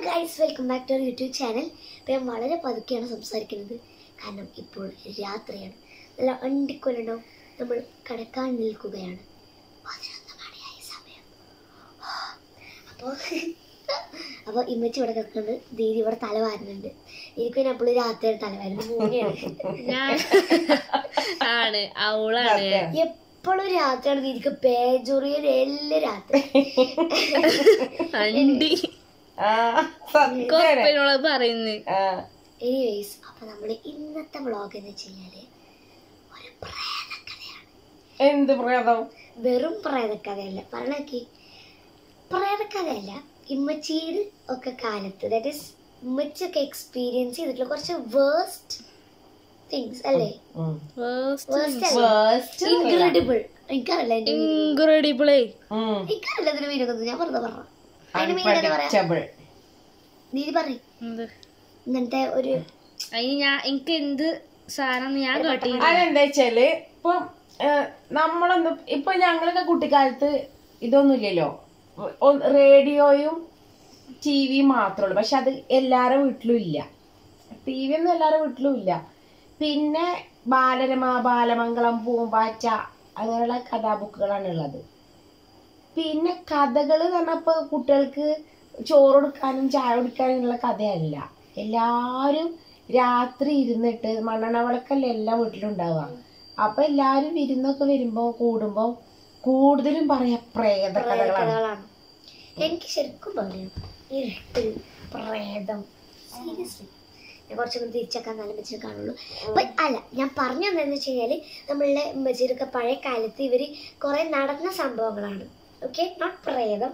Guys welcome back to YouTube channel അപ്പോൾ ഞാൻ വളരെ പതുക്കെയാണ് സംസാരിക്കുന്നത് കാരണം ഇപ്പോൾ രാത്രിയാണ് നല്ല അണ്ടിക്കൊല്ലുണ്ടാവും നമ്മൾ കിടക്കാൻ നിൽക്കുകയാണ് പതിനൊന്ന് മണിയായ സമയം അപ്പോൾ അപ്പോൾ ഇമ്മച്ചി ഇവിടെ കിടക്കുന്നുണ്ട് ദീദി ഇവിടെ തല വാരുന്നുണ്ട് എനിക്ക് പിന്നെ അപ്പോൾ രാത്രിയാണ് തല വാരുന്നത് മൂന്നെയാണ് ഞാൻ ആണ് അവളാണ് എപ്പോഴും രാത്രിയാണ് ദീദിക്ക് പേജുറിയൻ എല്ലാ രാത്രി അണ്ടി ആ, സത്യാണ്. കൊപ്പനോട് പറയുന്നത് ആ, എനിവേസ് അപ്പോൾ നമ്മൾ ഇന്നത്തെ വ്ളോഗ് എന്ന് വെച്ച് കഴിഞ്ഞാൽ ഒരു പ്രേതക്കഥയാണ് എന്ത് പ്രേതം വെറും പ്രേതക്കഥയല്ല പറഞ്ഞാക്കി പ്രേതക്കഥയല്ല ഇമ്മച്ചിയുടെ ഒക്കെ കാലത്ത് ദാറ്റ് ഇസ് ഇമ്മച്ചിയൊക്കെ എക്സ്പീരിയൻസ് ചെയ്തിട്ടുള്ള കുറച്ച് വേസ്റ്റ് തിങ്സ് അല്ലേ ഉം. വേസ്റ്റ് Worst ഇൻക്രെഡിബിൾ എനിക്കറിയില്ല എന്റെ ഇൻക്രെഡിബിളേ ഉം. എനിക്കറിയില്ല ഇതിന് മീനൊക്കെ ഞാൻ വെറുതെ പറഞ്ഞു അതിന് മീൻ എന്താ പറയാ Unpredictable. നീ പറയും ഇങ്ങനത്തെ ഒരു അതിന് ഞാൻ എനിക്ക് എന്ത് സാധനം ഞാൻ കേട്ടി അതെന്താ വെച്ചാല് ഇപ്പൊ നമ്മളൊന്നും ഇപ്പൊ ഞങ്ങളൊക്കെ കുട്ടിക്കാലത്ത് ഇതൊന്നുമില്ലല്ലോ ഒ- റേഡിയോയും ടി വിയും മാത്രമേ ഉള്ളൂ പക്ഷെ അത് എല്ലാവരുടെ വീട്ടിലും ഇല്ല ടി വി ഒന്നും എല്ലാവരുടെ വീട്ടിലും ഇല്ല പിന്നെ ബാലരമ ബാലമംഗളം പൂമ്പാറ്റ അങ്ങനെയുള്ള കഥാബുക്കുകളാണ് ഉള്ളത് പിന്നെ കഥകൾ പറഞ്ഞപ്പോൾ കുട്ടികൾക്ക് ചോറ് കൊടുക്കാനും ചായ കുടിക്കാനുള്ള കഥയല്ല എല്ലാവരും രാത്രി ഇരുന്നിട്ട് മണ്ണെണ്ണ വിളക്കല്ലേ എല്ലാ വീട്ടിലും ഉണ്ടാവുക അപ്പൊ എല്ലാവരും വിരുന്നൊക്കെ വരുമ്പോ കൂടുമ്പോ കൂടുതലും പറയാ പ്രേത കഥകളാണ് കഥകളാണ് എനിക്ക് ശരിക്കും പറയാം ഇരുട്ട് പ്രേതം സീരിയസ്ലി ഞാൻ കുറച്ചൊക്കെ തിരിച്ചേക്കാൻ നല്ല മെച്ചിനെ കാണുള്ളൂ But അല്ല ഞാൻ പറഞ്ഞു തന്നെന്ന് വെച്ച് കഴിഞ്ഞാൽ നമ്മളുടെ മെച്ചിനൊക്കെ പഴയ കാലത്ത് ഇവര് കുറെ നടന്ന സംഭവങ്ങളാണ് ഓക്കെ നോട്ട് പ്രേതം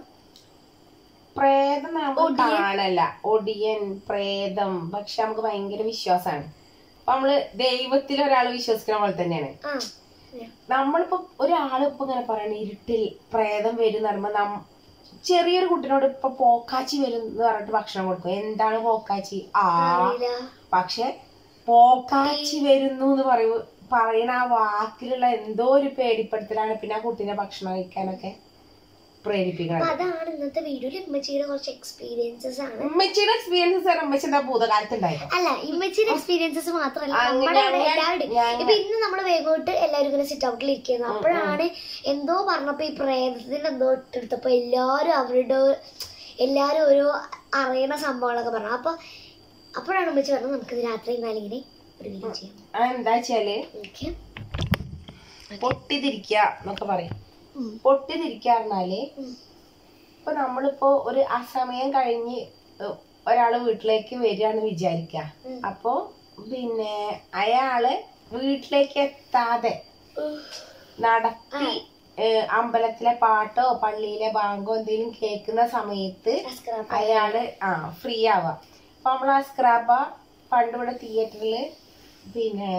പ്രേതം നമുക്ക് കാണല്ല ഒടിയൻ പ്രേതം പക്ഷെ നമുക്ക് ഭയങ്കര വിശ്വാസമാണ് അപ്പൊ നമ്മള് ദൈവത്തിൽ ഒരാൾ വിശ്വസിക്കുന്ന പോലെ തന്നെയാണ് ആ നമ്മളിപ്പോ ഒരാള് ഇപ്പൊ ഇങ്ങനെ പറയണ ഇരുട്ടിൽ പ്രേതം വരും എന്ന് പറയുമ്പോ നം ചെറിയൊരു കുട്ടിനോട് ഇപ്പൊ പോക്കാച്ചി വരും എന്ന് പറഞ്ഞിട്ട് ഭക്ഷണം കൊടുക്കും എന്താണ് പോക്കാച്ചി ആ അറിയില്ല പക്ഷെ പോക്കാച്ചി വരുന്നു എന്ന് പറയൂ പറയുന്ന ആ വാക്കിലുള്ള എന്തോ ഒരു പേടിപ്പെടുത്തലാണ് പിന്നെ ആ കുട്ടീനെ ഭക്ഷണം കഴിക്കാനൊക്കെ അപ്പൊ പ്രേരിപ്പിക്കുന്നത് അതാണ് ഇന്നത്തെ വീഡിയോയിൽ ഇമ്മച്ചിയുടെ കുറച്ച് എക്സ്പീരിയൻസസ് ആണ് ഉമ്മച്ചിയുടെ എക്സ്പീരിയൻസ് ഉമ്മച്ചി എന്താ ഭൂതകാലത്ത് ഉണ്ടായിരുന്നു അല്ല ഇമ്മച്ചിയുടെ എക്സ്പീരിയൻസസ് മാത്രമല്ല അങ്ങനെ നമ്മുടെ അവിടെ ഞാൻ- എല്ലാവരുടെയും ഞാൻ- ഇപ്പൊ ഇന്ന് നമ്മള് വേഗോട്ട് എല്ലാവരും ഇങ്ങനെ സിറ്റ് ഔട്ടിൽ ഇരിക്കുന്നു അപ്പോഴാണ് എന്തോ പറഞ്ഞപ്പോ ഈ പ്രേതത്തിന് എന്തോ ഇട്ടെടുത്തപ്പോ എല്ലാരും അവരുടെ എല്ലാരും ഓരോ അറിയണ സംഭവങ്ങളൊക്കെ പറഞ്ഞു അപ്പൊ അപ്പോഴാണ് ഉമ്മച്ചി പറഞ്ഞത് നമുക്കിത് രാത്രി ഇങ്ങനെ ഒരു വീഡിയോ ചെയ്യാം അതെന്താ വെച്ചാല് ഓക്കെ പൊട്ടിതിരിക്കുക എന്നൊക്കെ പറയും ഉം. പൊട്ടിതിരിക്കുക പറഞ്ഞാല് ഉം. ഇപ്പൊ നമ്മളിപ്പോ ഒരു അസമയം കഴിഞ്ഞ് ഏഹ് ഒരാള് വീട്ടിലേക്ക് വരികയാണെന്ന് വിചാരിക്ക ഉം. അപ്പൊ പിന്നെ അയാള് വീട്ടിലേക്ക് എത്താതെ നടത്തി ഏഹ് അമ്പലത്തിലെ പാട്ടോ പള്ളിയിലെ ബാങ്കോ എന്തെങ്കിലും കേൾക്കുന്ന സമയത്ത് അയാള് ആ ഫ്രീ ആവാം അപ്പൊ നമ്മൾ ആ സ്ക്രാബ പണ്ട് ഇവിടെ തിയേറ്ററില് പിന്നെ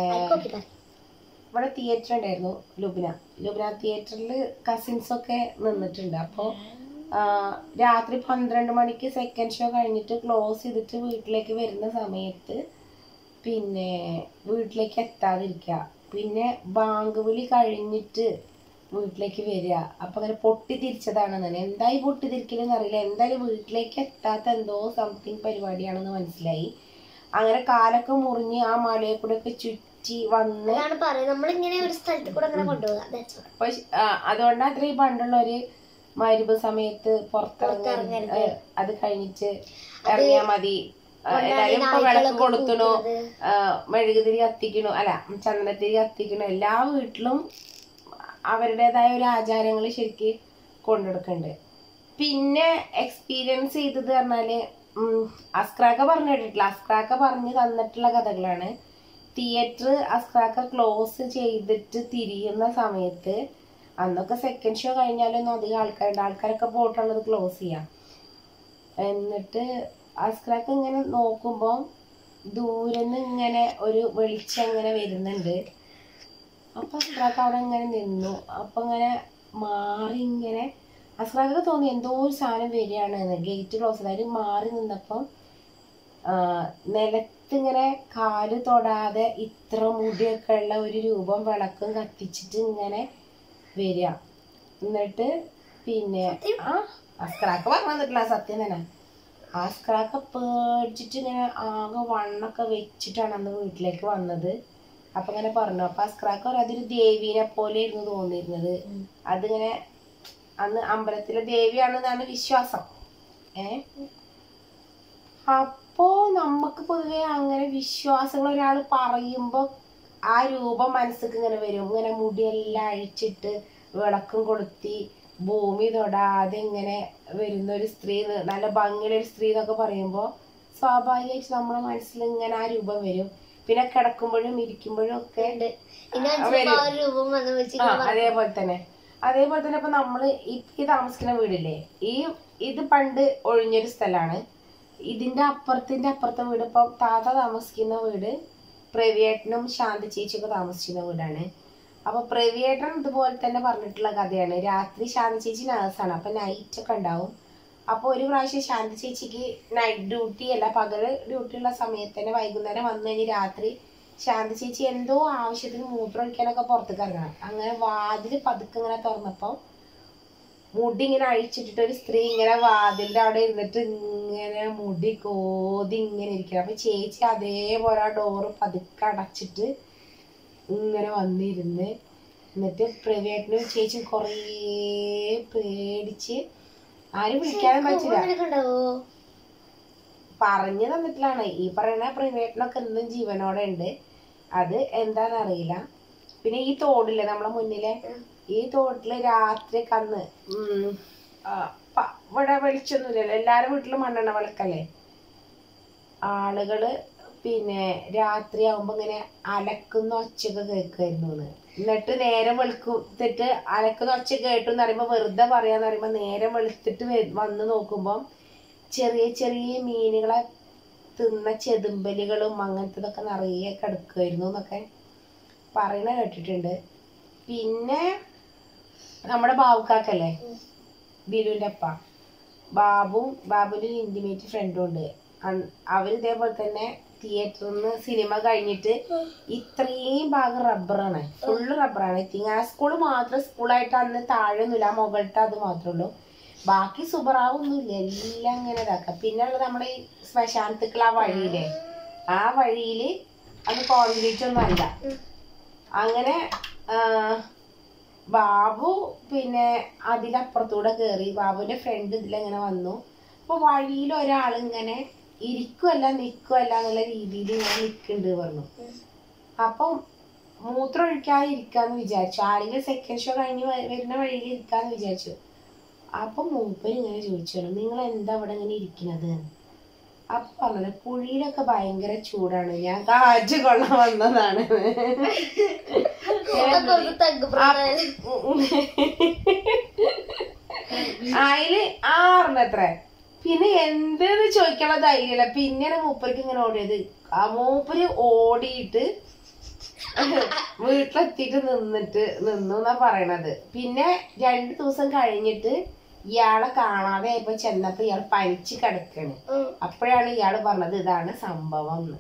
ഇവിടെ തിയേറ്റർ ഉണ്ടായിരുന്നു ലുബിന ലുബിന തിയേറ്ററിൽ കസിൻസ് ഒക്കെ നിന്നിട്ടുണ്ട് അപ്പോൾ രാത്രി പന്ത്രണ്ട് മണിക്ക് സെക്കൻഡ് ഷോ കഴിഞ്ഞിട്ട് ക്ലോസ് ചെയ്തിട്ട് വീട്ടിലേക്ക് വരുന്ന സമയത്ത് പിന്നെ വീട്ടിലേക്ക് എത്താതിരിക്കുക പിന്നെ ബാങ്ക് വിളി കഴിഞ്ഞിട്ട് വീട്ടിലേക്ക് വരിക അപ്പൊ അങ്ങനെ പൊട്ടി തിരിച്ചതാണെന്ന് എന്തായി പൊട്ടി തിരിക്കലെന്ന് അറിയില്ല എന്തായാലും വീട്ടിലേക്ക് എത്താത്ത എന്തോ സംതിങ് പരിപാടിയാണെന്ന് മനസ്സിലായി അങ്ങനെ കാലൊക്കെ മുറിഞ്ഞ് ആ മലയെ കൂടെ ഒക്കെ ചുറ്റി വന്ന് അതാണ് പറയുന്നത് നമ്മളിങ്ങനെ ഒരു സ്ഥലത്ത് കൂടെ അങ്ങനെ കൊണ്ടുപോകുക That's all. അപ്പൊ ശ- ആ, അതുകൊണ്ട് അത്ര ഈ പണ്ടുള്ളവര് മരുഭ സമയത്ത് പുറത്തിറങ്ങി പുറത്തിറങ്ങരുത്. ഏ, അത് കഴിഞ്ഞിട്ട് ഇറങ്ങിയാ മതി ആ, എല്ലാരും ഇപ്പൊ വിളക്ക് കൊടുക്കണു ആ, മെഴുകുതിരി കത്തിക്കണു അല്ല ചന്ദനത്തിരി കത്തിക്കണു എല്ലാ വീട്ടിലും അവരുടേതായ ഒരു ആചാരങ്ങൾ ശരിക്ക് കൊണ്ടെടുക്കുന്നുണ്ട് പിന്നെ എക്സ്പീരിയൻസ് ചെയ്തത് പറഞ്ഞാല് ഉം, അസ്ക്രാക്ക പറഞ്ഞു കേട്ടിട്ടില്ല അസ്ക്രാക്ക പറഞ്ഞു തന്നിട്ടുള്ള കഥകളാണ് തിയേറ്റർ അസ്ക്രാക്ക ക്ലോസ് ചെയ്തിട്ട് തിരിയുന്ന സമയത്ത് അന്നൊക്കെ സെക്കൻഡ് ഷോ കഴിഞ്ഞാലൊന്നും അധികം ആൾക്കാരുണ്ട് ആൾക്കാരൊക്കെ പോയിട്ടുള്ളത് ക്ലോസ് ചെയ്യാം എന്നിട്ട് അസ്ക്രാക്ക ഇങ്ങനെ നോക്കുമ്പോൾ ദൂരെന്ന് ഇങ്ങനെ ഒരു വെളിച്ചം ഇങ്ങനെ വരുന്നുണ്ട് അപ്പൊ അസ്ക്രാക്ക അവിടെ ഇങ്ങനെ നിന്നു അപ്പൊ ഇങ്ങനെ മാറി ഇങ്ങനെ അസ്ക്രാക്ക തോന്നി എന്തോ ഒരു സാധനം വരികയാണ് ഗേറ്റ് ക്ലോസ് അതായത് മാറി നിന്നപ്പം ആ, നിലത്ത് ഇങ്ങനെ കാല് തൊടാതെ ഇത്ര മുടിയൊക്കെ ഉള്ള ഒരു രൂപം വിളക്കും കത്തിച്ചിട്ട് ഇങ്ങനെ വരിക എന്നിട്ട് പിന്നെ ആ അസ്ക്രാക്ക് പറഞ്ഞു തന്നിട്ടില്ല സത്യം തന്നെ ആസ്ക്രാക്ക പേടിച്ചിട്ട് ഇങ്ങനെ ആകെ വണ്ണൊക്കെ വെച്ചിട്ടാണ് അന്ന് വീട്ടിലേക്ക് വന്നത് അപ്പൊ ഇങ്ങനെ പറഞ്ഞു അപ്പൊ അസ്ക്രാക്ക പറഞ്ഞു അതൊരു ദേവീനെ പോലെ ഇരുന്ന് തോന്നിയിരുന്നത് അതിങ്ങനെ അന്ന് അമ്പലത്തിലെ ദേവിയാണെന്നാണ് വിശ്വാസം ഏ അപ്പോ നമുക്ക് പൊതുവെ അങ്ങനെ വിശ്വാസങ്ങൾ ഒരാൾ പറയുമ്പോ ആ രൂപം മനസ്സിക്ക് ഇങ്ങനെ വരും ഇങ്ങനെ മുടിയെല്ലാം അഴിച്ചിട്ട് വിളക്കും കൊളുത്തി ഭൂമി തൊടാതെ ഇങ്ങനെ വരുന്ന ഒരു സ്ത്രീ ന്ന് നല്ല ഭംഗിയുള്ള ഒരു സ്ത്രീ എന്നൊക്കെ പറയുമ്പോൾ സ്വാഭാവികമായിട്ട് നമ്മുടെ മനസ്സിൽ ഇങ്ങനെ ആ രൂപം വരും പിന്നെ കിടക്കുമ്പോഴും ഇരിക്കുമ്പോഴും ഒക്കെ ഉണ്ട് ഇനി ആ, അഞ്ചു വരും. ആ ഒരു രൂപം വന്ന് വെച്ച് ആ അതേപോലെ തന്നെ അതേപോലെ തന്നെ ഇപ്പൊ നമ്മള് ഈ ഈ താമസിക്കുന്ന വീടില്ലേ ഈ ഇത് പണ്ട് ഒഴിഞ്ഞൊരു സ്ഥലമാണ് ഇതിന്റെ അപ്പുറത്തിന്റെ അപ്പുറത്തെ വീട് ഇപ്പൊ താത്ത താമസിക്കുന്ന വീട് പ്രവിയേട്ടനും ശാന്തി ചേച്ചിയൊക്കെ താമസിക്കുന്ന വീടാണ് അപ്പൊ പ്രവിയേട്ടൻ ഇതുപോലെ തന്നെ പറഞ്ഞിട്ടുള്ള കഥയാണ് രാത്രി ശാന്തി ചേച്ചി നേഴ്സാണ് അപ്പൊ നൈറ്റ് ഒക്കെ ഉണ്ടാവും അപ്പൊ ഒരു പ്രാവശ്യം ശാന്തി ചേച്ചിക്ക് നൈറ്റ് ഡ്യൂട്ടി അല്ല പകല് ഡ്യൂട്ടി ഉള്ള സമയത്ത് തന്നെ വൈകുന്നേരം വന്നു കഴിഞ്ഞ് രാത്രി ശാന്തി ചേച്ചി എന്തോ ആവശ്യത്തിന് മൂത്രം ഒഴിക്കാനൊക്കെ പുറത്തേക്ക് ഇറങ്ങണം അങ്ങനെ വാതില് പതുക്കെ ഇങ്ങനെ തുറന്നപ്പോ മുടി ഇങ്ങനെ അഴിച്ചിട്ടിട്ട് ഒരു സ്ത്രീ ഇങ്ങനെ വാതിലിന്റെ അവിടെ ഇരുന്നിട്ട് ഇങ്ങനെ മുടി കോതി ഇങ്ങനെ ഇരിക്കണം അപ്പൊ ചേച്ചി അതേപോലെ ആ ഡോറ് പതുക്കെ അടച്ചിട്ട് ഇങ്ങനെ വന്നിരുന്ന് എന്നിട്ട് പ്രവേട്ടിനും ചേച്ചിയും കുറേ പേടിച്ച് ആരും വിളിക്കാനും പറ്റില്ല അങ്ങനെയൊക്കെ ഉണ്ടാവോ പറഞ്ഞു തന്നിട്ടില്ലാണ് ഈ പറയുന്ന പ്രൈവേറ്റിനൊക്കെ എന്നും ജീവനോടെ ഉണ്ട് അത് എന്താന്ന് അറിയില്ല പിന്നെ ഈ തോടില്ലേ നമ്മളെ മുന്നിലെ ഈ തോട്ടില് രാത്രി കന്ന് ഉം, ആ, പ- ഇവിടെ വെളിച്ചൊന്നുമില്ലല്ലോ എല്ലാരും വീട്ടിലും മണ്ണെണ്ണ വിളക്കല്ലേ ആളുകള് പിന്നെ രാത്രി ആവുമ്പോ ഇങ്ങനെ അലക്കുന്ന ഒച്ചയൊക്കെ കേൾക്കുമായിരുന്നു എന്ന് എന്നിട്ട് നേരം വെളുക്കുത്തിട്ട് അലക്കുന്ന ഒച്ച കേട്ടു എന്ന് പറയുമ്പോ വെറുതെ പറയാന്ന് പറയുമ്പോ നേരം വെളുത്തിട്ട് വ- വന്ന് നോക്കുമ്പോ ചെറിയ ചെറിയ മീനുകളെ തിന്ന ചെതുമ്പലുകളും അങ്ങനത്തതൊക്കെ നിറയെ കിടക്കുമായിരുന്നു എന്നൊക്കെ പറയണ കേട്ടിട്ടുണ്ട് പിന്നെ നമ്മുടെ ബാബുക്കാക്കല്ലേ ബിലുവിന്റെ അപ്പ ബാബുവും ബാബുവിന്റെ ഒരു ഇന്റിമേറ്റ് ഫ്രണ്ടും ഉണ്ട് അൻ- അവര് ഇതേപോലെ തന്നെ തിയേറ്ററിൽ നിന്ന് സിനിമ കഴിഞ്ഞിട്ട് ഇത്രയും ഭാഗം റബ്ബറാണ് ഫുള്ള് റബ്ബറാണ് ഇത്തിങ്ങ സ്കൂൾ മാത്രം സ്കൂളായിട്ട് അന്ന് താഴെയൊന്നുമില്ല ആ മുകളിലത്തെ അത് മാത്രമേ ഉള്ളൂ ബാക്കി സുബറാവൊന്നുമില്ല എല്ലാം ഇങ്ങനെ ഇതാക്കാം പിന്നെ ഉള്ളത് നമ്മുടെ ഈ ശ്മശാനത്തിക്കുള്ള ആ വഴിയില്ലേ ആ വഴിയില് അത് കോൺക്രീറ്റ് ഒന്നും അല്ല അങ്ങനെ ആ, ബാബു പിന്നെ അതിലപ്പുറത്തൂടെ കയറി ബാബുവിന്റെ ഫ്രണ്ട് ഇതിലെങ്ങനെ വന്നു അപ്പൊ വഴിയിൽ ഒരാൾ ഇങ്ങനെ ഇരിക്കുമല്ല നിൽക്കുമല്ല എന്നുള്ള രീതിയിൽ ഇങ്ങനെ നിൽക്കുന്നുണ്ട് പറഞ്ഞു അപ്പം മൂത്രം ഒഴിക്കാതെ ഇരിക്കാന്ന് വിചാരിച്ചു ആരെങ്കിലും സെക്കൻഡ് ഷോ കഴിഞ്ഞ് വ- വരുന്ന വഴിയിൽ ഇരിക്കാന്ന് വിചാരിച്ചു അപ്പൊ മൂപ്പര് ഇങ്ങനെ ചോദിച്ചു നിങ്ങൾ എന്താ ഇവിടെ ഇങ്ങനെ ഇരിക്കുന്നത് അപ്പൊ പറഞ്ഞത് കുഴിയിലൊക്കെ ഭയങ്കര ചൂടാണ് ഞാൻ കാറ്റ് കൊള്ളാൻ വന്നതാണ് അതൊക്കെ ഒരു തഗ് പ്രധാനം അതില് ആറിനത്ര പിന്നെ എന്തെന്ന് ചോദിക്കാനുള്ള ധൈര്യമില്ല പിന്നെയാണ് മൂപ്പർക്ക് ഇങ്ങനെ ഓടിയത് ആ മൂപ്പര് ഓടിയിട്ട് വീട്ടിലെത്തിയിട്ട് നിന്നിട്ട് നിന്നു എന്നാ പറയണത് പിന്നെ രണ്ടു ദിവസം കഴിഞ്ഞിട്ട് ഇയാളെ കാണാതെ ഇപ്പൊ ചെന്നപ്പോ ഇയാൾ പനിച്ച് കിടക്കാണ് അപ്പോഴാണ് ഇയാള് പറഞ്ഞത് ഇതാണ് സംഭവം എന്ന്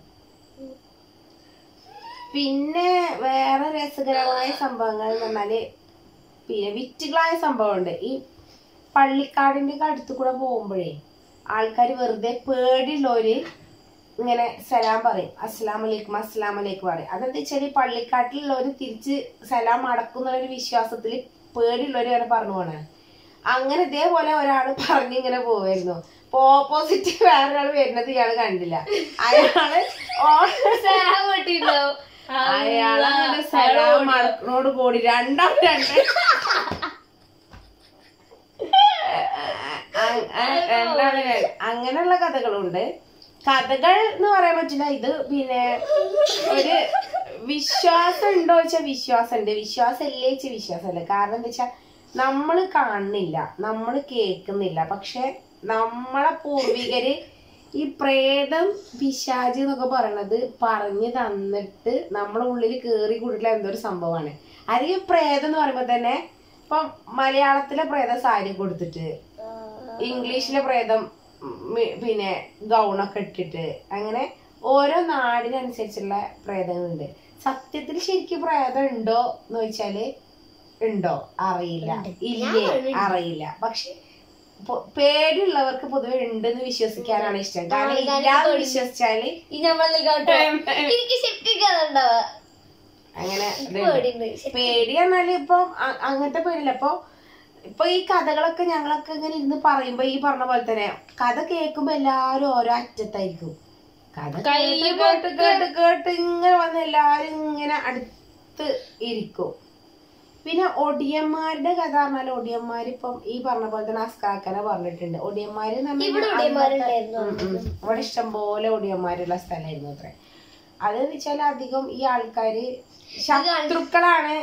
പിന്നെ വേറെ രസകരമായ സംഭവങ്ങൾ എന്ന് പറഞ്ഞാല് പിന്നെ വിറ്റുകളായ സംഭവമുണ്ട് ഈ പള്ളിക്കാടിന്റെ ഒക്കെ അടുത്ത് കൂടെ പോകുമ്പോഴേ ആൾക്കാർ വെറുതെ പേടിയുള്ളവര് ഇങ്ങനെ സലാം പറയും അസ്സലാം വലൈക്കും അസ്സലാം വലൈക്കും പറയും അതെന്താ വെച്ചാൽ ഈ പള്ളിക്കാട്ടിലുള്ളവര് തിരിച്ച് സലാം അടക്കുന്ന ഒരു വിശ്വാസത്തിൽ പേടിയുള്ളവര് വരെ പറഞ്ഞു പോണേ അങ്ങനെ ഇതേപോലെ ഒരാൾ പറഞ്ഞിങ്ങനെ പോവായിരുന്നു അപ്പൊ ഓപ്പോസിറ്റ് വേറൊരാൾ വരുന്നത് ഇയാള് കണ്ടില്ല അയാള് ഓ- അയാളങ്ങനെ സലാം അടക്കണോട് കൂടി രണ്ടാം രണ്ട് അ- അ- രണ്ടാണ് രണ്ട്. അങ്ങനെയുള്ള കഥകളുണ്ട് കഥകൾ എന്ന് പറയാൻ പറ്റില്ല ഇത് പിന്നെ ഒരു വിശ്വാസം ഉണ്ടോ വെച്ചാൽ വിശ്വാസം ഉണ്ട് വിശ്വാസം ഇല്ലേ വെച്ചാൽ വിശ്വാസമല്ല കാരണം എന്താ വെച്ചാൽ നമ്മൾ കാണുന്നില്ല നമ്മൾ കേൾക്കുന്നില്ല പക്ഷെ നമ്മളെ പൂർവികര് ഈ പ്രേതം പിശാജ് എന്നൊക്കെ പറയണത് പറഞ്ഞു തന്നിട്ട് നമ്മളെ ഉള്ളിൽ കേറി കൂടിയിട്ടുള്ള എന്തോ ഒരു സംഭവമാണ് അല്ലെങ്കിൽ പ്രേതം എന്ന് പറയുമ്പോ തന്നെ ഇപ്പം മലയാളത്തിലെ പ്രേതം സാരി കൊടുത്തിട്ട് ഇംഗ്ലീഷിലെ പ്രേതം ഉം, മി- പിന്നെ ഗൗണൊക്കെ ഇട്ടിട്ട് അങ്ങനെ ഓരോ നാടിനനുസരിച്ചുള്ള പ്രേതങ്ങളുണ്ട് സത്യത്തിൽ ശരിക്കും പ്രേതം ഉണ്ടോ എന്ന് ചോദിച്ചാല് ഉണ്ടോ അറിയില്ല ഇല്ലേ അറിയില്ല പക്ഷെ പൊ- പേടിയുള്ളവർക്ക് പൊതുവെ ഉണ്ടെന്ന് വിശ്വസിക്കാനാണ് ഇഷ്ടം കാരണം ഇല്ലാന്ന് വിശ്വസിച്ചാല് ഈ നമ്മൾ നിൽക്കട്ടെ എനിക്ക് ശരിക്കും കഥ ഉണ്ടാവുക അങ്ങനെ ഇതുണ്ട്. പേടിയുണ്ട് പേടി പറഞ്ഞാല് ഇപ്പൊ അ- അങ്ങനത്തെ പേടില്ല ഇപ്പൊ ഇപ്പൊ ഈ കഥകളൊക്കെ ഞങ്ങളൊക്കെ ഇങ്ങനെ ഇരുന്ന് പറയുമ്പോ ഈ പറഞ്ഞ പോലെ തന്നെ കഥ കേൾക്കുമ്പോ എല്ലാരും ഓരോ അറ്റത്തായിരിക്കും കഥ കേട്ട് കേട്ട് കേട്ട് കേട്ട് ഇങ്ങനെ വന്ന് എല്ലാരും ഇങ്ങനെ അടുത്ത് ഇരിക്കും പിന്നെ ഒടിയന്മാരുടെ കഥ പറഞ്ഞാൽ ഒടിയന്മാര് ഇപ്പം ഈ പറഞ്ഞ പോലെ തന്നെ അസ്കാക്കനെ പറഞ്ഞിട്ടുണ്ട് ഒടിയന്മാര് എന്ന് പറഞ്ഞാൽ ഇവിടെ അന്നത്തെ- ഒടിയന്മാരുണ്ടായിരുന്നു ഉം ഉം. ഇവിടെ ഇഷ്ടംപോലെ ഒടിയന്മാരുള്ള സ്ഥലമായിരുന്നു അത്രേ അതെന്ന് വെച്ചാൽ അധികം ഈ ആൾക്കാര് ശത്രുക്കളാണ്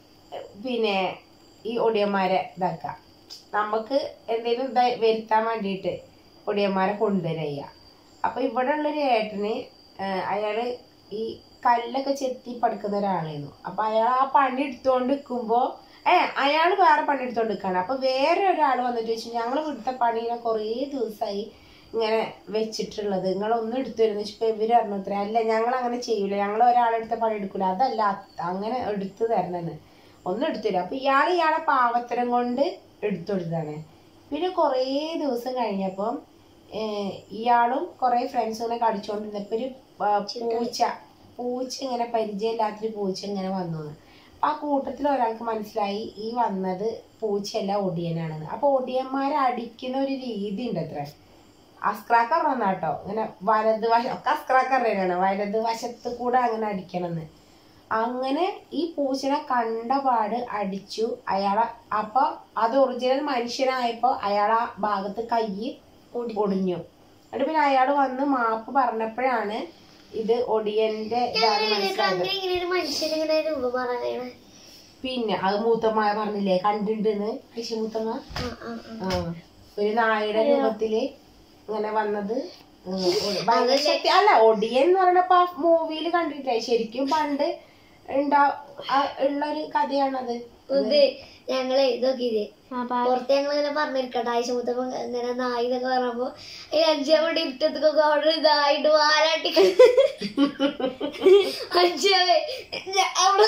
പിന്നെ ഈ ഒടിയന്മാരെ ഇതാക്കുക നമുക്ക് എന്തെങ്കിലും ഇത വരുത്താൻ വേണ്ടിയിട്ട് ഒടിയന്മാരെ കൊണ്ടുവരിക അപ്പൊ ഇവിടെ ഉള്ളൊരു ഏട്ടന് ആ, അയാള് ഈ കല്ലൊക്കെ ചെത്തി പഠിക്കുന്ന ഒരാളായിരുന്നു അപ്പൊ അയാൾ ആ പണി എടുത്തോണ്ട് നിൽക്കുമ്പോ ഏ അയാൾ വേറെ പണി എടുത്തോണ്ട് നിൽക്കാണ് അപ്പൊ വേറെ ഒരാൾ വന്നിട്ട് ചോദിച്ചു ഞങ്ങൾ ഇവിടുത്തെ പണിനെ കുറേ ദിവസമായി ഇങ്ങനെ വെച്ചിട്ടുള്ളത് നിങ്ങളൊന്നും എടുത്തു തരുന്ന വെച്ചപ്പോ ഇവര് പറഞ്ഞു അത്ര അല്ല ഞങ്ങൾ അങ്ങനെ ചെയ്യൂല ഞങ്ങൾ ഒരാളെടുത്ത പണി എടുക്കൂല അതല്ല അത് അങ്ങനെ എടുത്തു തരണെന്ന് ഒന്നും എടുത്തു തരും അപ്പൊ ഇയാൾ ഇയാളെ പാവത്തരം കൊണ്ട് എടുത്തു കൊടുത്തതാണ് പിന്നെ കുറേ ദിവസം കഴിഞ്ഞപ്പം ഏഹ് ഇയാളും കുറേ ഫ്രണ്ട്സും ഇങ്ങനെ കളിച്ചുകൊണ്ടിരുന്നപ്പോ ഒരു ആ, പൂച്ച പൂച്ച ഇങ്ങനെ പരിചയമില്ലാത്തൊരു പൂച്ച ഇങ്ങനെ വന്നു അപ്പൊ ആ കൂട്ടത്തിൽ ഒരാൾക്ക് മനസ്സിലായി ഈ വന്നത് പൂച്ചയല്ല ഒടിയനാണെന്ന് അപ്പൊ ഒടിയന്മാരെ അടിക്കുന്ന ഒരു രീതി ഉണ്ട് അത്ര അസ്ക്രാക്കർ വന്നാട്ടോ ഇങ്ങനെ വലത് വശം ഒക്കെ അസ്ക്രാക്കറിനാണ് വലത് വശത്ത് കൂടെ അങ്ങനെ അടിക്കണമെന്ന് അങ്ങനെ ഈ പൂച്ചനെ കണ്ട പാട് അടിച്ചു അയാളെ അപ്പൊ അത് ഒറിജിനൽ മനുഷ്യനായപ്പോ അയാളെ ആ ഭാഗത്ത് കൈ ഒടിഞ്ഞു എന്നിട്ട് പിന്നെ അയാൾ വന്ന് മാപ്പ് പറഞ്ഞപ്പോഴാണ് ഇത് ഒടിയന്റെ ഇതാണ് മനസ്സിലായത് ഇങ്ങനെ ഒരു മനുഷ്യനിങ്ങനെ രൂപം പറയാനാണ് പിന്നെ അത് മൂത്തമ്മ പറഞ്ഞില്ലേ കണ്ടിട്ടുണ്ടെന്ന് ഐശ മൂത്തമ്മ ആ ആ ആ ആ ഒരു നായയുടെ രൂപത്തില് ഇങ്ങനെ വന്നത് ഉം, ഒരു ഭയങ്കര ശക്തി അല്ല ഒടിയൻ എന്ന് പറഞ്ഞപ്പോ ആ മൂവിയിൽ കണ്ടിട്ടേ ശരിക്കും പണ്ട് ഉണ്ടാ ആ ഉള്ള ഒരു കഥയാണത് ഇത് ഞങ്ങളെ ഇതൊക്കെ ഇത് പുറത്ത് ഞങ്ങൾ ഇങ്ങനെ പറഞ്ഞിരിക്കട്ടെ ആഴ്ച മുത്തപ്പ ഇങ്ങനെ നായി എന്നൊക്കെ പറഞ്ഞപ്പോ ഈ അഞ്ചാമത്തെ ഇട്ടത്തൊക്കെ അവിടെ ഇതായിട്ട് വാലാട്ടി അഞ്ചാമേ ഞ- അവിടെ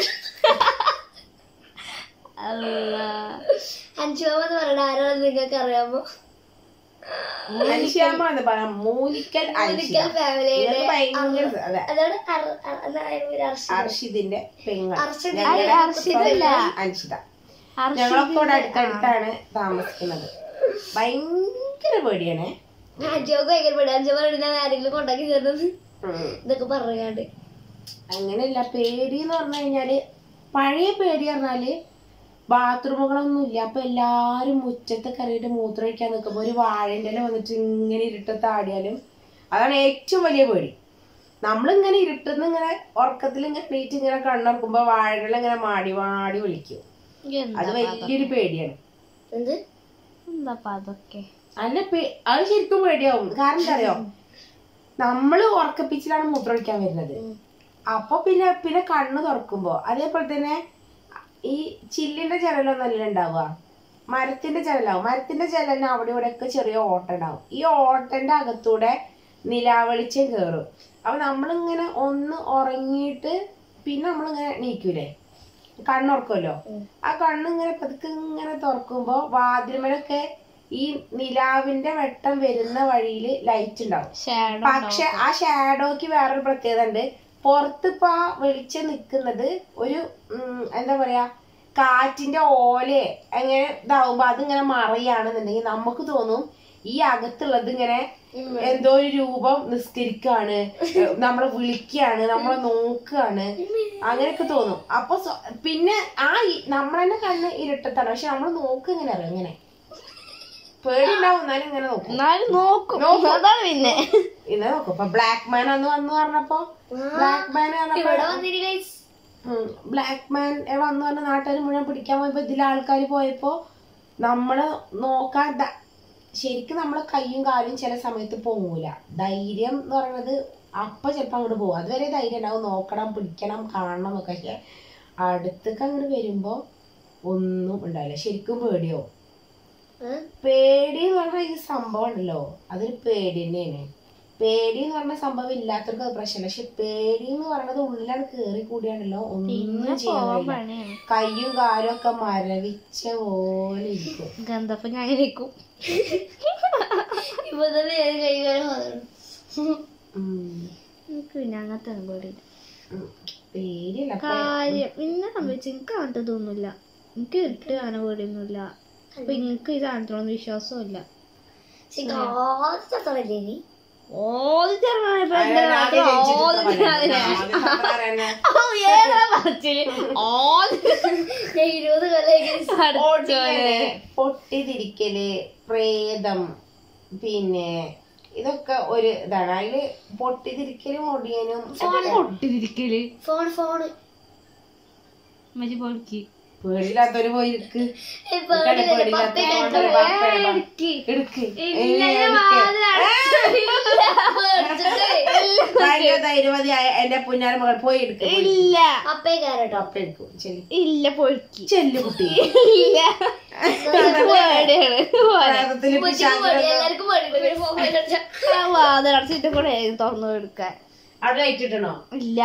അഞ്ചാമെന്ന് പറയണ ആരാണെന്ന് നിങ്ങൾക്ക് അറിയാമോ അനുശ്യാമ എന്ന് പറയാം മൂലിക്കൽ അനുഷ്യ ഒരിക്കൽ ഫാമിലിയുടെ നിങ്ങൾക്ക് ഭയങ്കര സ- അതെ അതാണ് അർ- അർ- എന്താണ് പേര് അർഷ അർഷിദിന്റെ പെങ്ങൾ അർഷിദ് ഞങ്ങളുടെ അർഷിദല്ല. അൻഷിത ഞങ്ങളൊക്കെ ഇവിടെ അടുത്തടുത്താണ് താമസിക്കുന്നത് ഭയങ്കര പേടിയാണേ അഞ്ചോക്ക് ഭയങ്കര പേടി അഞ്ചോ പറഞ്ഞ ആരെങ്കിലും കൊണ്ടാക്കി ചേർന്നത് ഉം. ഇതൊക്കെ പറയാണ്ട് അങ്ങനെയല്ല പേടി എന്ന് പറഞ്ഞു കഴിഞ്ഞാല് പഴയ പേടി പറഞ്ഞാല് ബാത്റൂമുകളൊന്നും ഇല്ല അപ്പൊ എല്ലാരും മുറ്റത്ത് കയറിയിട്ട് മൂത്രമൊഴിക്കാൻ നിൽക്കുമ്പോ ഒരു വാഴന്റെ ഇല വന്നിട്ട് ഇങ്ങനെ ഇരുട്ടത്ത് ആടിയാലും അതാണ് ഏറ്റവും വലിയ പേടി നമ്മളിങ്ങനെ ഇരുട്ടുന്ന ഇങ്ങനെ ഉറക്കത്തിൽ ഇങ്ങനെ എണീറ്റ് ഇങ്ങനെ കണ്ണുറക്കുമ്പോ വാഴകൾ ഇങ്ങനെ മാടി മാടി വിളിക്കും അത് വലിയൊരു പേടിയാണ് എന്ത് എന്താ അതൊക്കെ അല്ല പേ- അത് ശരിക്കും പേടിയാവും കാരണം എന്താ അറിയോ നമ്മള് ഉറക്കപ്പിച്ചിലാണ് മൂത്രമൊഴിക്കാൻ വരുന്നത് അപ്പൊ പിന്നെ പിന്നെ കണ്ണ് തുറക്കുമ്പോ അതേപോലെ തന്നെ ഈ ചില്ലിന്റെ ജനലൊന്നല്ല ഉണ്ടാവുക മരത്തിന്റെ ജനലാവും മരത്തിന്റെ ജനലിന് അവിടെ ഇവിടെ ഒക്കെ ചെറിയ ഓട്ട ഉണ്ടാവും ഈ ഓട്ടന്റെ അകത്തൂടെ നിലാവെളിച്ചം കയറും അപ്പൊ നമ്മളിങ്ങനെ ഒന്ന് ഉറങ്ങിയിട്ട് പിന്നെ നമ്മളിങ്ങനെ നീക്കൂലേ കണ്ണുറക്കുമല്ലോ ആ കണ്ണിങ്ങനെ പതുക്കെ ഇങ്ങനെ തുറക്കുമ്പോ വാതിലുമലൊക്കെ ഈ നിലാവിന്റെ വെട്ടം വരുന്ന വഴിയിൽ ലൈറ്റ് ഉണ്ടാവും ഷാഡോ പക്ഷെ ആ ഷാഡോക്ക് വേറൊരു പ്രത്യേകത ഉണ്ട് പുറത്ത് ഇപ്പൊ ആ വെളിച്ചം നിൽക്കുന്നത് ഒരു ഉം, എന്താ പറയാ കാറ്റിന്റെ ഓലെ അങ്ങനെ ഇതാവുമ്പോ അതിങ്ങനെ മറയാണെന്നുണ്ടെങ്കിൽ നമുക്ക് തോന്നും ഈ അകത്തുള്ളത് ഇങ്ങനെ എന്തോ ഒരു രൂപം നിസ്കരിക്കാണ് ഏഹ് നമ്മളെ വിളിക്കാണ് നമ്മളെ നോക്കാണ് അങ്ങനെയൊക്കെ തോന്നും അപ്പൊ സ്വ- പിന്നെ ആ ഇ- നമ്മളെന്നെ കണ്ണ് ഇരുട്ടത്താണ് പക്ഷെ നമ്മൾ നോക്ക് ഇങ്ങനെ അറിയാം ഇങ്ങനെ പേടിണ്ടാവും എന്നാലും ഇങ്ങനെ നോക്കും എന്നാലും നോക്കും അതാണ് പിന്നെ ഇന്ന് നോക്കും ഇപ്പൊ ബ്ലാക്ക് മാൻ അന്ന് വന്നു പറഞ്ഞപ്പോ ബ്ലാക്ക് മാൻ ഇവിടെ വന്നിരി ഗൈസ് ബ്ലാക്ക് മാൻ വന്നു പറഞ്ഞ നാട്ടുകാർ മുഴുവൻ പിടിക്കാൻ പോയപ്പോ ഇതിലെ ആൾക്കാർ പോയപ്പോ നമ്മള് നോക്കാൻ ദ- ശരിക്കും നമ്മളെ കൈയും കാലും ചില സമയത്ത് പൊങ്ങൂല ധൈര്യം എന്ന് പറയുന്നത് അപ്പൊ ചിലപ്പോ അങ്ങോട്ട് പോകും അതുവരെ ധൈര്യം ഉണ്ടാവും നോക്കണം പിടിക്കണം കാണണം എന്നൊക്കെ പക്ഷെ അടുത്തേക്ക് അങ്ങോട്ട് വരുമ്പോ ഒന്നും ഉണ്ടാവില്ല ശരിക്കും പേടിയാവും പേടി എന്ന് പറഞ്ഞാൽ ഈ സംഭവം ഉണ്ടല്ലോ അതൊരു പേടി തന്നെയാണ് പേടി എന്ന് പറഞ്ഞ സംഭവം ഇല്ലാത്തവർക്ക് അത് പ്രശ്നമില്ല പക്ഷെ പേടി എന്ന് പറയുന്നത് ഉള്ളിലാണ് കേറി കൂടിയാണല്ലോ ഒന്നും ചെയ്യാൻ കഴിയില്ല പണിയാണ് കയ്യും കാലും ഒക്കെ മരവിച്ച പോലെ ഇരിക്കും ഗന്ധപ്പം ഞാൻ ഇരിക്കും ഇപ്പൊ തന്നെ ഞാൻ കൈകാലം ഉം. എനിക്ക് പിന്നെ അങ്ങനത്തെ പേടിയില്ല ഉം. പേടിയല്ല അപ്പൊ കാര്യം പിന്നെ സംഭവിച്ചു എനിക്ക് അങ്ങനത്തെ തോന്നില്ല എനിക്ക് ഇട്ട് അങ്ങനെ പേടിയൊന്നുമില്ല അപ്പൊ എനിക്ക് ഈ സാധനത്തിലൊന്നും വിശ്വാസമില്ല ആദ്യത്തെ ഇനി ഓതി ചെറുപ്പം ആദ്യം ജനിച്ചിട്ട് ഇത്ര മതി. ആദ്യം അത്ര അറിയാനാ. ഞാൻ ഇരുപത് കൊല്ലം ഓടിക്കല്, പൊട്ടിതിരിക്കല് പ്രേതം പിന്നെ ഇതൊക്കെ ഒരു ഇതാണ് അതില് പൊട്ടിതിരിക്കലും ഒടിയനും പൊട്ടിരിക്കല് ഫോൺ ഫോണ് മതി പൊളിക്ക് പേടില്ലാത്തൊരു പോയി ഇരിക്ക് ഇപ്പൊ ഇതൊക്കെ പേടില്ലാത്ത എടുക്ക് എടുക്ക് ധൈര്യവതി എന്റെ പുന്നാര മകൾ പോയി എടുക്ക് പോയി. ഇല്ല അപ്പേ കയറട്ടോ അപ്പൊ എടുക്കും ചെല്ലു ഇല്ല പൊളിക്ക് ചെല്ലു കുട്ടി ഇല്ല പേടിയാണ് പ്രേതത്തില് പിശാചിനെ- എല്ലാവർക്കും മടി ഫോൺ വാതിലടച്ചിട്ട് കൂടെ തുറന്നു കൊടുക്കാൻ അവിടെ ലൈറ്റ് ഇട്ടണോ ഇല്ല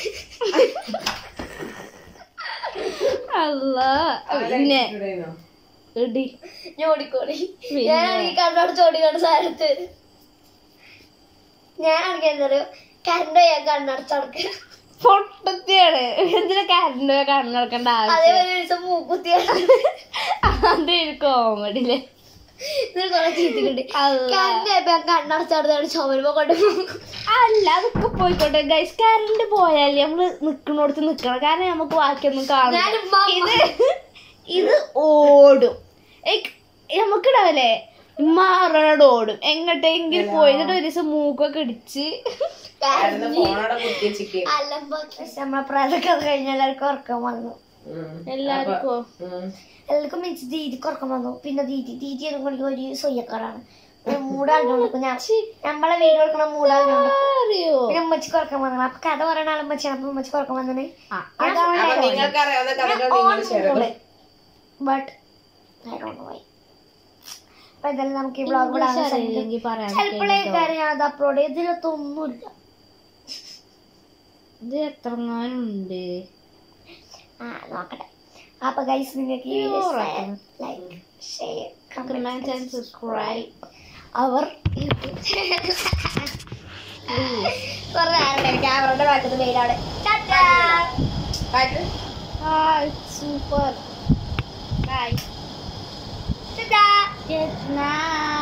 അല്ല അവിടെ പിന്നെ light ഇടണോ? ഇടി ഞാൻ ഓടിക്കോടി ഞാനാണെങ്കിൽ കണ്ണടച്ച് ഓടിക്കാണ്ട് സാധനത്ത് ഞാനാണെങ്കിൽ എന്താ പറയുക കറണ്ട് ഞാൻ കണ്ണടച്ചടക്കുക പൊട്ടത്തിയാണ് എന്തിനാ കരണ്ട് കണ്ണടക്കേണ്ട ആവശ്യം അതേപോലെ ഒരു ദിവസം മൂക്കുത്തിയാണ് അതൊരു കോമഡിയില് ഇതിന് കുറെ ചീത്തിട്ടുണ്ട് അല്ല കറണ്ട് ഞാൻ കണ്ണടച്ചടത്താണ് ചുമരുമ്പോ കൊണ്ട് അല്ല അതൊക്കെ പോയിക്കോട്ടെ ഗൈസ് കറണ്ട് പോയാൽ നമ്മള് നിക്കണോടത്ത് നിക്കണം കാരണം നമുക്ക് ബാക്കിയൊന്നും കാണും ഞാനും മമ്മ. ഇത് ഇത് ഓടും നമുക്കിടാവല്ലേ മാറണോട് ഓടും എങ്ങോട്ടെങ്കിലും പോയി എന്നിട്ട് ഒരു ദിവസം മൂക്കൊക്കെ ഇടിച്ച് ആയിരുന്നു ഫോണോടെ കുത്തി വെച്ചിക്ക് അല്ലമ്പോ നമ്മളെ പ്രായമൊക്കെ കഴിഞ്ഞ എല്ലാവർക്കും ഉറക്കം വന്നു ഉം. എല്ലാവർക്കും ഉം. എല്ലാവർക്കും മിനിച്ച് ദീദിക്ക് ഉറക്കം വന്നു പിന്നെ ദീദി ദീദി അതുകൊണ്ട് ഒരു സൊയ്യക്കാരാണ് മൂടാളിനോട് ഞാൻ നമ്മളെ വീട് കൊടുക്കണ മൂടാളിനോട് അറിയോ പിന്നെ ഉമ്മച്ചിക്ക് ഉറക്കം വന്നു അപ്പൊ കഥ പറയണ ആളുമ്മച്ചാണ് അപ്പൊ ഉമ്മച്ചിക്ക് ഉറക്കം വന്നത് ആ, അപ്പൊ നിങ്ങൾക്ക് അറിയാവുന്ന കഥകൾ നിങ്ങൾ share but I don't why അപ്പൊ എന്തായാലും നമുക്ക് ഈ വ്ളോഗ് ഇവിടെ അവസാനിപ്പിക്കാം അറിയില്ലെങ്കിൽ പറയാൻ ചിലപ്പോഴേ കാര്യം ഞാൻ അത് അപ്ലോഡ് ചെയ്ത് ഇതിലൊത്തൊന്നുമില്ല ഇത് എത്രങ്ങാനുണ്ട് ആ നോക്കട്ടെ അപ്പൊ ഗൈസ് നിങ്ങൾക്ക് ഈ video like share comment and subscribe അവർ യൂട്യൂബ് കുറെ നേരം ക്യാമറയുടെ ഭാഗത്ത് പേരാണ് കാറ്റ് hi super bye tata good night